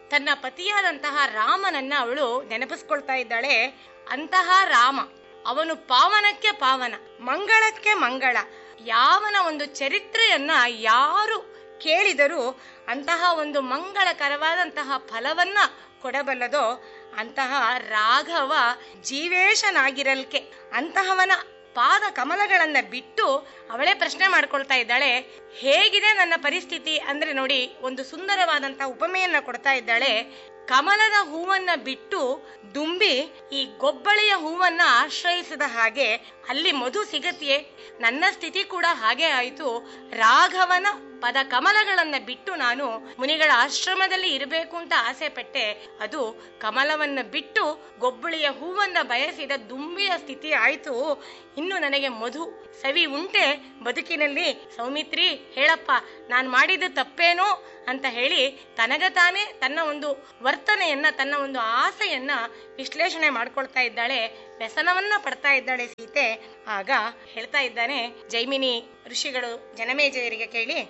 ತನ್ನ ಪತಿಯಾದಂತಹ ರಾಮನನ್ನ ಅವಳು ನೆನಪಿಸ್ಕೊಳ್ತಾ ಇದ್ದಾಳೆ ಅಂತಹ ರಾಮ ಅವನು ಪಾವನಕ್ಕೆ ಪಾವನ ಮಂಗಳಕ್ಕೆ ಮಂಗಳ ಯಾವನ ಒಂದು ಚರಿತ್ರೆಯನ್ನ ಯಾರು ಕೇಳಿದರೂ ಅಂತಹ ಒಂದು ಮಂಗಳಕರವಾದಂತಹ ಫಲವನ್ನ ಕೊಡಬಲ್ಲದೋ ಅಂತಹ ರಾಘವ ಜೀವೇಶನಾಗಿರಲ್ಕೆ ಅಂತಹವನ ಪಾದ ಕಮಲಗಳನ್ನ ಬಿಟ್ಟು ಅವಳೇ ಪ್ರಶ್ನೆ ಮಾಡ್ಕೊಳ್ತಾ ಇದ್ದಾಳೆ ಹೇಗಿದೆ ನನ್ನ ಪರಿಸ್ಥಿತಿ ಅಂದ್ರೆ ನೋಡಿ ಒಂದು ಸುಂದರವಾದಂತಹ ಉಪಮೆಯನ್ನ ಕೊಡ್ತಾ ಇದ್ದಾಳೆ ಕಮಲದ ಹೂವನ್ನ ಬಿಟ್ಟು ದುಂಬಿ ಈ ಗೊಬ್ಬಳೆಯ ಹೂವನ್ನ ಆಶ್ರಯಿಸಿದ ಹಾಗೆ ಅಲ್ಲಿ ಮಧು ಸಿಗತಿಯೇ ನನ್ನ ಸ್ಥಿತಿ ಕೂಡ ಹಾಗೆ ಆಯಿತು ರಾಘವನ ಪದ ಕಮಲಗಳನ್ನ ಬಿಟ್ಟು ನಾನು ಮುನಿಗಳ ಆಶ್ರಮದಲ್ಲಿ ಇರಬೇಕು ಅಂತ ಆಸೆ ಪಟ್ಟೆ ಅದು ಕಮಲವನ್ನ ಬಿಟ್ಟು ಗೊಬ್ಬಳಿಯ ಹೂವನ್ನ ಬಯಸಿದ ದುಂಬಿಯ ಸ್ಥಿತಿ ಆಯ್ತು ಇನ್ನು ನನಗೆ ಮಧು ಸವಿ ಉಂಟೆ ಬದುಕಿನಲ್ಲಿ ಸೌಮಿತ್ರಿ ಹೇಳಪ್ಪ ನಾನು ಮಾಡಿದ ತಪ್ಪೇನೋ ಅಂತ ಹೇಳಿ ತನಗ ತಾನೇ ತನ್ನ ಒಂದು ವರ್ತನೆಯನ್ನ ತನ್ನ ಒಂದು ಆಸೆಯನ್ನ ವಿಶ್ಲೇಷಣೆ ಮಾಡ್ಕೊಳ್ತಾ ಇದ್ದಾಳೆ ವ್ಯಸನವನ್ನ ಪಡ್ತಾ ಇದ್ದಾಳೆ ಸೀತೆ ಆಗ ಹೇಳ್ತಾ ಇದ್ದಾನೆ ಜೈಮಿನಿ ಋಷಿಗಳು ಜನಮೇಜಯರಿಗೆ ಕೇಳಿ